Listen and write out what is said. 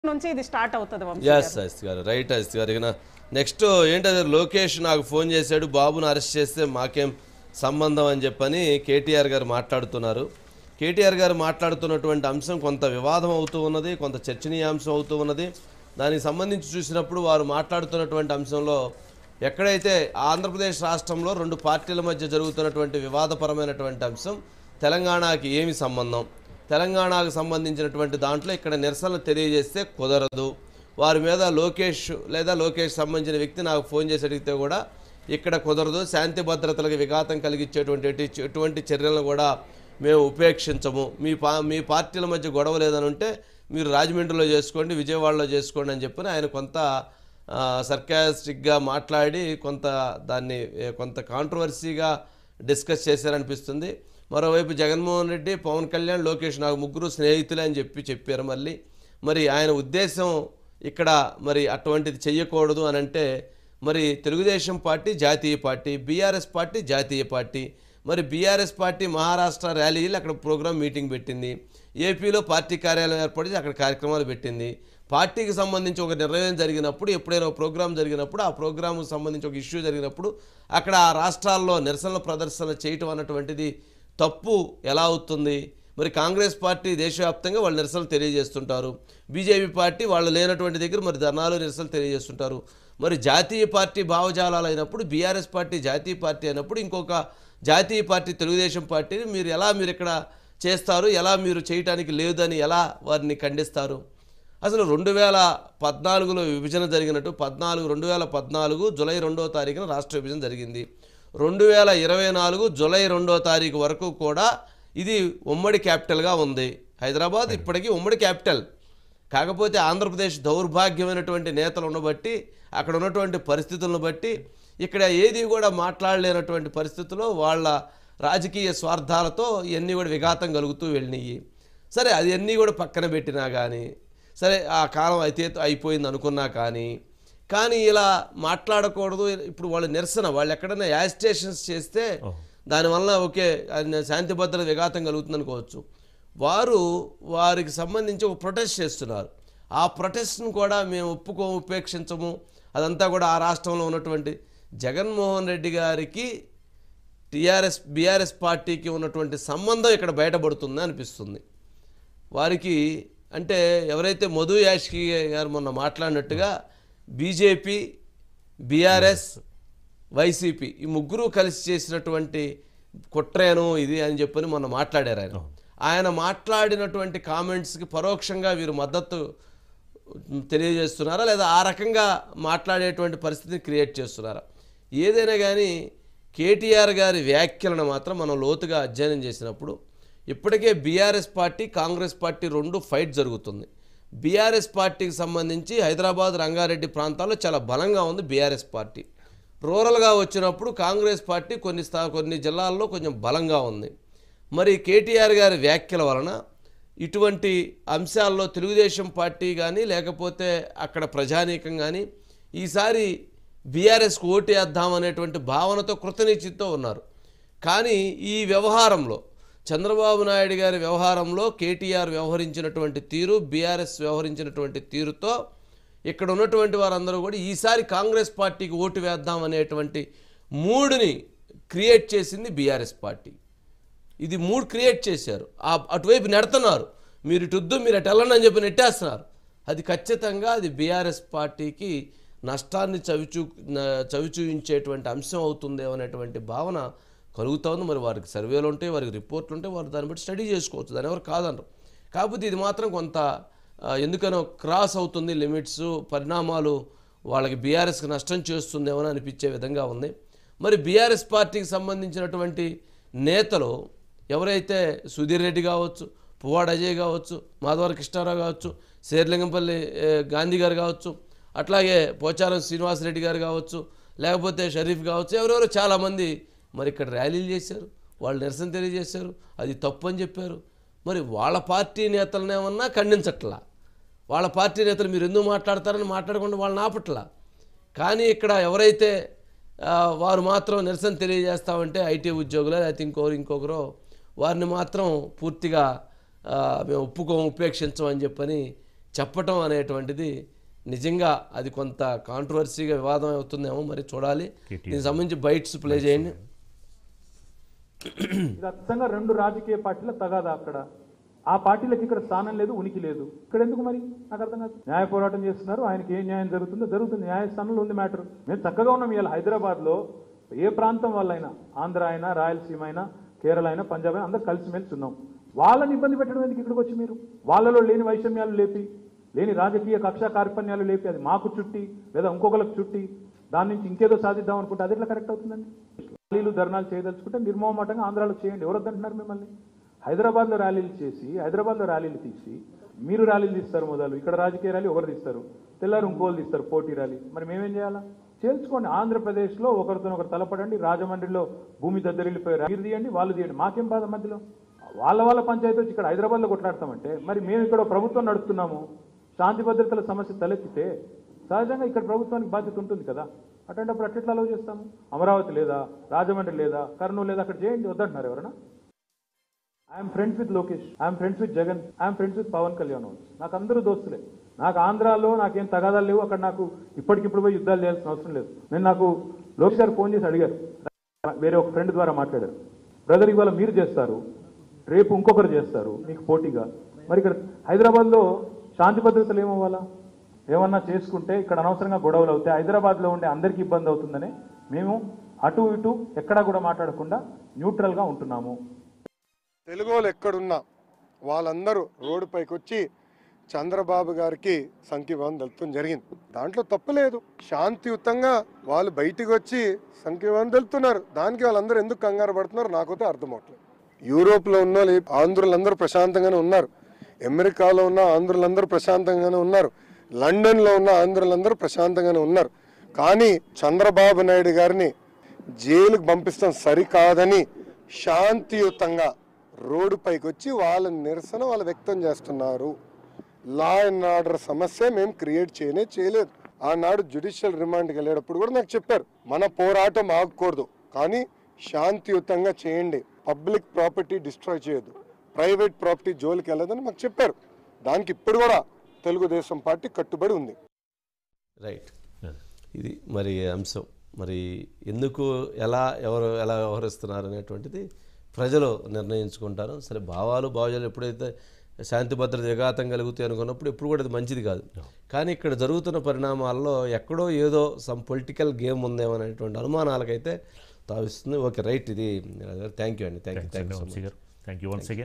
నుంచి ఇది స్టార్ట్ అవుతుంది వంశీ ఎస్ అజిత్ గారు రైట్ అజిత్ గారు ఇక నెక్స్ట్ ఏంటది లోకేష్ నాకు ఫోన్ చేశాడు బాబును అరెస్ట్ చేస్తే మాకేం సంబంధం అని చెప్పని కేటీఆర్ గారు మాట్లాడుతున్నారు కేటీఆర్ గారు మాట్లాడుతున్నటువంటి అంశం కొంత వివాదం అవుతూ ఉన్నది కొంత చర్చనీయాంశం అవుతూ ఉన్నది దానికి సంబంధించి చూసినప్పుడు వారు మాట్లాడుతున్నటువంటి అంశంలో ఎక్కడైతే ఆంధ్రప్రదేశ్ రాష్ట్రంలో రెండు పార్టీల మధ్య జరుగుతున్నటువంటి వివాదపరమైనటువంటి అంశం తెలంగాణకి ఏమి సంబంధం తెలంగాణకు సంబంధించినటువంటి దాంట్లో ఇక్కడ నిరసనలు తెలియజేస్తే కుదరదు వారి మీద లోకేష్ లేదా లోకేష్ సంబంధించిన వ్యక్తి నాకు ఫోన్ చేసి అడిగితే కూడా ఇక్కడ కుదరదు శాంతి భద్రతలకు విఘాతం కలిగించేటువంటి ఎటు- ఎటువంటి చర్యలను కూడా మేము ఉపేక్షించము మీ పా మీ పార్టీల మధ్య గొడవ లేదని ఉంటే మీరు రాజమండ్రిలో చేసుకోండి విజయవాడలో చేసుకోండి అని చెప్పి ఆయన కొంత సర్కాస్టిక్గా మాట్లాడి కొంత దాన్ని ఏ, కొంత కాంట్రవర్సీగా డిస్కస్ చేశారనిపిస్తుంది మరోవైపు జగన్మోహన్ రెడ్డి పవన్ కళ్యాణ్ లోకేష్ నాకు ముగ్గురు స్నేహితులే అని చెప్పి చెప్పారు మళ్ళీ మరి ఆయన ఉద్దేశం ఇక్కడ మరి అటువంటిది చెయ్యకూడదు అని అంటే మరి తెలుగుదేశం పార్టీ జాతీయ పార్టీ బీఆర్ఎస్ పార్టీ జాతీయ పార్టీ మరి బీఆర్ఎస్ పార్టీ మహారాష్ట్ర ర్యాలీలు అక్కడ ప్రోగ్రామ్ మీటింగ్ పెట్టింది ఏపీలో పార్టీ కార్యాలయం ఏర్పాటు చేసి అక్కడ కార్యక్రమాలు పెట్టింది పార్టీకి సంబంధించి ఒక నిర్ణయం జరిగినప్పుడు ఎప్పుడైనా ఒక ప్రోగ్రాం జరిగినప్పుడు ఆ ప్రోగ్రాంకు సంబంధించి ఒక ఇష్యూ జరిగినప్పుడు అక్కడ ఆ రాష్ట్రాల్లో నిరసనల ప్రదర్శన చేయటం అన్నటువంటిది తప్పు ఎలా అవుతుంది మరి కాంగ్రెస్ పార్టీ దేశవ్యాప్తంగా వాళ్ళు నిరసనలు తెలియజేస్తుంటారు బీజేపీ పార్టీ వాళ్ళు లేనటువంటి దగ్గర మరి ధర్నాలు నిరసనలు తెలియజేస్తుంటారు మరి జాతీయ పార్టీ భావజాలాలు అయినప్పుడు బీఆర్ఎస్ పార్టీ జాతీయ పార్టీ అయినప్పుడు ఇంకొక జాతీయ పార్టీ తెలుగుదేశం పార్టీని మీరు ఎలా మీరు ఇక్కడ చేస్తారు ఎలా మీరు చేయటానికి లేదని ఎలా వారిని ఖండిస్తారు అసలు రెండు వేల పద్నాలుగులో విభజన జరిగినట్టు పద్నాలుగు రెండు వేల పద్నాలుగు జూలై రెండో తారీఖున రాష్ట్ర విభజన జరిగింది రెండు వేల ఇరవై నాలుగు జూలై రెండో తారీఖు వరకు కూడా ఇది ఉమ్మడి క్యాపిటల్గా ఉంది హైదరాబాద్ ఇప్పటికీ ఉమ్మడి క్యాపిటల్ కాకపోతే ఆంధ్రప్రదేశ్ దౌర్భాగ్యమైనటువంటి నేతలు ఉండబట్టి అక్కడ ఉన్నటువంటి పరిస్థితులను బట్టి ఇక్కడ ఏది కూడా మాట్లాడలేనటువంటి పరిస్థితుల్లో వాళ్ళ రాజకీయ స్వార్థాలతో ఇవన్నీ కూడా విఘాతం కలుగుతూ వెళ్ళినాయి సరే అది అన్నీ కూడా పక్కన పెట్టినా కానీ సరే ఆ కాలం అయితే అయిపోయింది అనుకున్నా కానీ కానీ ఇలా మాట్లాడకూడదు ఇప్పుడు వాళ్ళు నిరసన వాళ్ళు ఎక్కడైనా యాజిటేషన్స్ చేస్తే దానివల్ల ఓకే అది శాంతి భద్రత విఘాతం కలుగుతుంది అనుకోవచ్చు వారు వారికి సంబంధించి ఒక ప్రొటెస్ట్ చేస్తున్నారు ఆ ప్రొటెస్ట్ను కూడా మేము ఒప్పుకో ఉపేక్షించము అదంతా కూడా ఆ రాష్ట్రంలో ఉన్నటువంటి జగన్మోహన్ రెడ్డి గారికి టీఆర్ఎస్ బీఆర్ఎస్ పార్టీకి ఉన్నటువంటి సంబంధం ఇక్కడ బయటపడుతుంది అనిపిస్తుంది వారికి అంటే ఎవరైతే మధు యాష్కి గారు మొన్న మాట్లాడినట్టుగా బీజేపీ బీఆర్ఎస్ వైసీపీ ఈ ముగ్గురు కలిసి చేసినటువంటి కుట్రేను ఇది అని చెప్పని మొన్న మాట్లాడారు ఆయన ఆయన మాట్లాడినటువంటి కామెంట్స్కి పరోక్షంగా వీరు మద్దతు తెలియజేస్తున్నారా లేదా ఆ రకంగా మాట్లాడేటువంటి పరిస్థితిని క్రియేట్ చేస్తున్నారా ఏదైనా కానీ కేటీఆర్ గారి వ్యాఖ్యలను మాత్రం మనం లోతుగా అధ్యయనం చేసినప్పుడు ఇప్పటికే బీఆర్ఎస్ పార్టీ కాంగ్రెస్ పార్టీ రెండు ఫైట్ జరుగుతుంది బీఆర్ఎస్ పార్టీకి సంబంధించి హైదరాబాద్ రంగారెడ్డి ప్రాంతాల్లో చాలా బలంగా ఉంది బీఆర్ఎస్ పార్టీ రూరల్గా వచ్చినప్పుడు కాంగ్రెస్ పార్టీ కొన్ని స్థా కొన్ని జిల్లాల్లో కొంచెం బలంగా ఉంది మరి కేటీఆర్ గారి వ్యాఖ్యల వలన ఇటువంటి అంశాల్లో తెలుగుదేశం పార్టీ కానీ లేకపోతే అక్కడ ప్రజానీకం కానీ ఈసారి బీఆర్ఎస్కి ఓటు వేద్దాం అనేటువంటి భావనతో కృతనిశ్చితో ఉన్నారు కానీ ఈ వ్యవహారంలో చంద్రబాబు నాయుడు గారి వ్యవహారంలో కేటీఆర్ వ్యవహరించినటువంటి తీరు బీఆర్ఎస్ వ్యవహరించినటువంటి తీరుతో ఇక్కడ ఉన్నటువంటి వారందరూ కూడా ఈసారి కాంగ్రెస్ పార్టీకి ఓటు వేద్దాం అనేటువంటి మూడుని క్రియేట్ చేసింది బీఆర్ఎస్ పార్టీ ఇది మూడు క్రియేట్ చేశారు ఆ అటువైపు నెడుతున్నారు మీరు ఇటుద్దు మీరు అటు వెళ్ళండి అని చెప్పి నెట్టేస్తున్నారు అది ఖచ్చితంగా అది బీఆర్ఎస్ పార్టీకి నష్టాన్ని చవిచూ న- చవిచూయించేటువంటి అంశం అవుతుందేమో అనేటువంటి భావన కలుగుతోంది మరి వారికి సర్వేలు ఉంటాయి వారికి రిపోర్ట్లు ఉంటాయి వారు దాన్ని బట్టి స్టడీ చేసుకోవచ్చు దాని ఎవరు కాదనరు కాకపోతే ఇది మాత్రం కొంత ఆ, ఎందుకనో క్రాస్ అవుతుంది లిమిట్స్ పరిణామాలు వాళ్ళకి బీఆర్ఎస్కి నష్టం చేస్తుందేమో అని అనిపించే విధంగా ఉంది మరి బీఆర్ఎస్ పార్టీకి సంబంధించినటువంటి నేతలు ఎవరైతే సుధీర్ రెడ్డి కావచ్చు పువ్వాడ అజయ్ కావచ్చు మాధవర కృష్ణారావు కావచ్చు శేర్లింగంపల్లి ఏ, గాంధీ గారు కావచ్చు అట్లాగే పోచారం శ్రీనివాసరెడ్డి గారు కావచ్చు లేకపోతే షరీఫ్ కావచ్చు ఎవరెవరో చాలామంది మరి ఇక్కడ ర్యాలీలు చేశారు వాళ్ళు నిరసన తెలియజేశారు అది తప్పు అని చెప్పారు మరి వాళ్ళ పార్టీ నేతలనేమన్నా ఖండించట్లా వాళ్ళ పార్టీ నేతలు మీరు ఎందుకు మాట్లాడతారని మాట్లాడకుండా వాళ్ళని ఆపట్లా కానీ ఇక్కడ ఎవరైతే ఆ, వారు మాత్రం నిరసన తెలియజేస్తామంటే ఐటీ ఉద్యోగులు లేకపోతే ఇంకొకరు ఇంకొకరు వారిని మాత్రం పూర్తిగా ఆ, మేము ఒప్పుకోము ఉపేక్షించమని చెప్పని చెప్పటం అనేటువంటిది నిజంగా అది కొంత కాంట్రవర్సీగా వివాదం అవుతుందేమో మరి చూడాలి దీనికి సంబంధించి బైట్స్ ప్లే చేయండి ఇది అచ్చంగా రెండు రాజకీయ పార్టీల తగాదా అక్కడ ఆ పార్టీలకు ఇక్కడ స్థానం లేదు ఉనికి లేదు ఇక్కడ ఎందుకు మరి నాకు అర్థం కాదు న్యాయ పోరాటం చేస్తున్నారు ఆయనకి ఏ న్యాయం జరుగుతుందో జరుగుతుంది న్యాయస్థానంలో ఉంది మ్యాటర్ మేము చక్కగా ఉన్నాం ఇవాళ హైదరాబాద్ లో ఏ ప్రాంతం వాళ్ళైనా ఆంధ్ర అయినా రాయలసీమ అయినా కేరళ అయినా పంజాబ్ అయినా అందరు కలిసిమెలిసి ఉన్నాం వాళ్ళని ఇబ్బంది పెట్టడం ఎందుకు ఇక్కడికి వచ్చి మీరు వాళ్ళలో లేని వైషమ్యాలు లేపి లేని రాజకీయ కక్షా కార్పణ్యాలు లేపి అది మాకు చుట్టి లేదా ఇంకొకరికి చుట్టి దాని నుంచి ఇంకేదో సాధిద్దాం అనుకుంటే అది ఎట్లా కరెక్ట్ అవుతుందండి ర్యాలీలు ధర్నాలు చేయదలుచుకుంటే నిర్మోహమాటంగా ఆంధ్రాలో చేయండి ఎవరు వద్దంటున్నారు మిమ్మల్ని హైదరాబాద్లో ర్యాలీలు చేసి హైదరాబాద్లో ర్యాలీలు తీసి మీరు ర్యాలీలు తీస్తారు మొదలు ఇక్కడ రాజకీయ ర్యాలీ ఒకరు తీస్తారు తెల్లారు ఇంకోళ్ళు తీస్తారు పోటీ ర్యాలీ మరి మేమేం చేయాలా చేల్చుకోండి ఆంధ్రప్రదేశ్లో ఒకరితో ఒకరు తలపడండి రాజమండ్రిలో భూమి దద్దరిల్లిపోయారు మీరు తీయండి వాళ్ళు తీయండి మాకేం బాధ మధ్యలో వాళ్ళ వాళ్ళ పంచాయతీ వచ్చి ఇక్కడ హైదరాబాద్లో కొట్లాడతామంటే మరి మేము ఇక్కడ ప్రభుత్వం నడుపుతున్నాము శాంతి భద్రతల సమస్య తలెత్తితే సహజంగా ఇక్కడ ప్రభుత్వానికి బాధ్యత ఉంటుంది కదా అటువంటిప్పుడు అట్లా అలవ్ చేస్తాము అమరావతి లేదా రాజమండ్రి లేదా కర్నూలు లేదా అక్కడ చేయండి వద్దంటున్నారు ఎవరన్నా I'm friends with Lokesh I'm friends with Jagan I'm friends with Pawan Kalyan also. నాకు అందరూ దోస్తులే నాకు ఆంధ్రాలో నాకేం తగాదాలు లేవు అక్కడ నాకు ఇప్పటికిప్పుడు పోయి యుద్ధాలు చేయాల్సిన అవసరం లేదు నేను నాకు లోకేష్ గారు ఫోన్ చేసి అడిగారు వేరే ఒక ఫ్రెండ్ ద్వారా మాట్లాడారు బ్రదర్ ఇవాళ మీరు చేస్తారు రేపు ఇంకొకరు చేస్తారు మీకు పోటీగా మరి ఇక్కడ హైదరాబాద్లో శాంతి భద్రతలు ఏమవ్వాలా ఏమన్నా చేసుకుంటే ఇక్కడ అనవసరంగా గొడవలు అవుతాయి హైదరాబాద్లో ఉండే అందరికీ ఇబ్బంది అవుతుందని మేము అటు ఇటు ఎక్కడా కూడా మాట్లాడకుండా న్యూట్రల్గా ఉంటున్నాము తెలుగు వాళ్ళు ఎక్కడున్నా వాళ్ళందరూ రోడ్డుపైకి వచ్చి చంద్రబాబు గారికి సంఖ్యభావం తెలుపడం జరిగింది దాంట్లో తప్పులేదు శాంతియుతంగా వాళ్ళు బయటికి వచ్చి సంఖ్యభావం తెలుపుతున్నారు దానికి వాళ్ళందరూ ఎందుకు కంగారు పడుతున్నారు నాకైతే అర్థం అవట్లేదు యూరోప్లో ఉన్న వాళ్ళు ఆంధ్రులందరూ ప్రశాంతంగానే ఉన్నారు అమెరికాలో ఉన్న ఆంధ్రులందరూ ప్రశాంతంగానే ఉన్నారు లండన్లో ఉన్న ఆంధ్రులందరూ ప్రశాంతంగానే ఉన్నారు కానీ చంద్రబాబు నాయుడు గారిని జైలుకు పంపిస్తాం సరికాదని శాంతియుతంగా రోడ్డుపైకి వచ్చి వాళ్ళ నిరసన వాళ్ళు వ్యక్తం చేస్తున్నారు లా అండ్ ఆర్డర్ సమస్య మేము క్రియేట్ చేయనే చేయలేదు ఆనాడు జ్యుడిషియల్ రిమాండ్కి వెళ్ళేటప్పుడు కూడా నాకు చెప్పారు మన పోరాటం ఆగకూడదు కానీ శాంతియుతంగా చేయండి పబ్లిక్ ప్రాపర్టీ డిస్ట్రాయ్ చేయొద్దు ప్రైవేట్ ప్రాపర్టీ జోలికి వెళ్ళదని మాకు చెప్పారు దానికి ఇప్పుడు కూడా తెలుగుదేశం పార్టీ కట్టుబడి ఉంది రైట్ ఇది మరి అంశం మరి ఎందుకు ఎలా ఎవరు ఎలా వ్యవహరిస్తున్నారు అనేటువంటిది ప్రజలు నిర్ణయించుకుంటారు సరే భావాలు భావజాలు ఎప్పుడైతే శాంతి భద్రత విఘాతం కలుగుతాయి అనుకున్నప్పుడు ఎప్పుడు కూడా అది మంచిది కాదు కానీ ఇక్కడ జరుగుతున్న పరిణామాల్లో ఎక్కడో ఏదో సమ్ పొలిటికల్ గేమ్ ఉందేమో అనేటువంటి అనుమానాలకైతే తావిస్తుంది ఓకే రైట్ ఇది థ్యాంక్ యూ అండి thank you thank you so much Vamshi గారు థ్యాంక్ యూ వన్స్ అగైన్